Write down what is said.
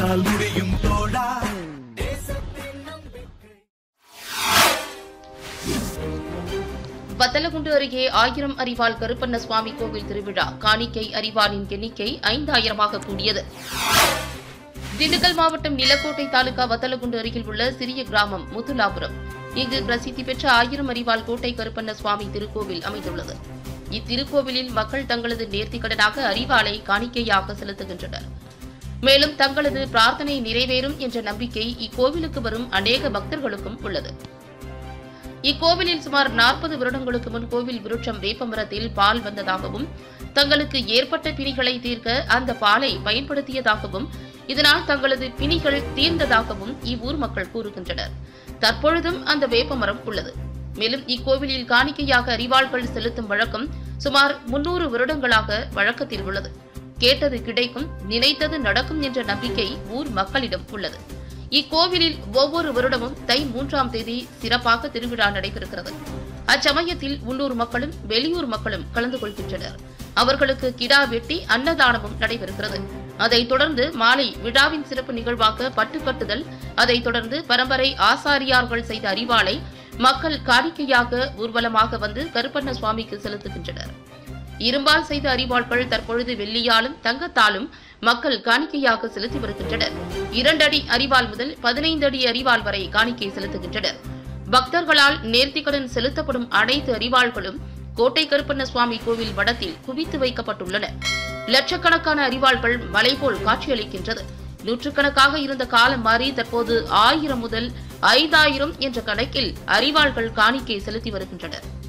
உன்னால் முடியும் தோழா வத்தலகுண்டு அருகே ஆயிரம் அறிவால் கருப்பண்ண சுவாமி கோவில் திருவிழா காணிக்கை அறிவாளின் எண்ணிக்கை ஐந்தாயிரமாக கூடியது திண்டுக்கல் மாவட்டம் நிலக்கோட்டை தாலுகா வத்தலகுண்டு அருகில் உள்ள சிறிய கிராமம் முத்துலாபுரம் இங்கு பிரசித்தி பெற்ற ஆயிரம் அறிவால் கோட்டை கருப்பண்ண சுவாமி திருக்கோவில் அமைந்துள்ளது இத்திருக்கோவிலில் மக்கள் தங்களது நேர்த்திக்கடனாக அறிவாலை காணிக்கையாக செலுத்துகின்றனர் மேலும் தங்களது பிரார்த்தனை நிறைவேறும் என்ற நம்பிக்கை இக்கோவிலுக்கு வரும் அநேக பக்தர்களுக்கும் உள்ளது இக்கோவிலில் சுமார் நாற்பது வருடங்களுக்கு முன் கோவில் விருட்சம் வேப்பமரத்தில் பால் வந்ததாகவும் தங்களுக்கு ஏற்பட்ட பிணிகளை தீர்க்க அந்த பாலை பயன்படுத்தியதாகவும் இதனால் தங்களது பிணிகள் தீர்ந்ததாகவும் இவ்வூர் மக்கள் கூறுகின்றனர் தற்பொழுதும் அந்த வேப்பமரம் உள்ளது மேலும் இக்கோவிலில் காணிக்கையாக அறிவாள்கள் செலுத்தும் வழக்கம் சுமார் முன்னூறு வருடங்களாக வழக்கத்தில் உள்ளது கேட்டது கிடைக்கும் நினைத்தது நடக்கும் என்ற நம்பிக்கை ஊர் மக்களிடம் உள்ளது இக்கோவிலில் ஒவ்வொரு வருடமும் தை மூன்றாம் தேதி சிறப்பாக திருவிழா நடைபெறுகிறது அச்சமயத்தில் உள்ளூர் மக்களும் வெளியூர் மக்களும் கலந்து கொள்கின்றனர் அவர்களுக்கு கிடா வெட்டி அன்னதானமும் நடைபெறுகிறது அதைத் தொடர்ந்து மாலை விழாவின் சிறப்பு நிகழ்வாக பட்டு கட்டுதல் அதைத் தொடர்ந்து பரம்பரை ஆசாரியார்கள் செய்த அறிவாளை மக்கள் காணிக்கையாக ஊர்வலமாக வந்து கருப்பண்ண சுவாமிக்கு செலுத்துகின்றனர் இரும்பால் செய்த அறிவாள்கள் தற்பொழுது வெள்ளியாலும் தங்கத்தாலும் மக்கள் காணிக்கையாக செலுத்தி வருகின்றனர் இரண்டடி அறிவாள் முதல் பதினைந்து அடி அறிவாள் வரை காணிக்கை செலுத்துகின்றனர் பக்தர்களால் நேர்த்திக்கடன் செலுத்தப்படும் அனைத்து அறிவாள்களும் கோட்டை கருப்பண்ண சுவாமி கோவில் வடத்தில் குவித்து வைக்கப்பட்டுள்ளன லட்சக்கணக்கான அறிவாள்கள் மலை போல் காட்சியளிக்கின்றது நூற்றுக்கணக்காக இருந்த காலம் மாறி தற்போது ஆயிரம் முதல் ஐந்தாயிரம் என்ற கணக்கில் அறிவாள்கள் காணிக்கை செலுத்தி வருகின்றனர்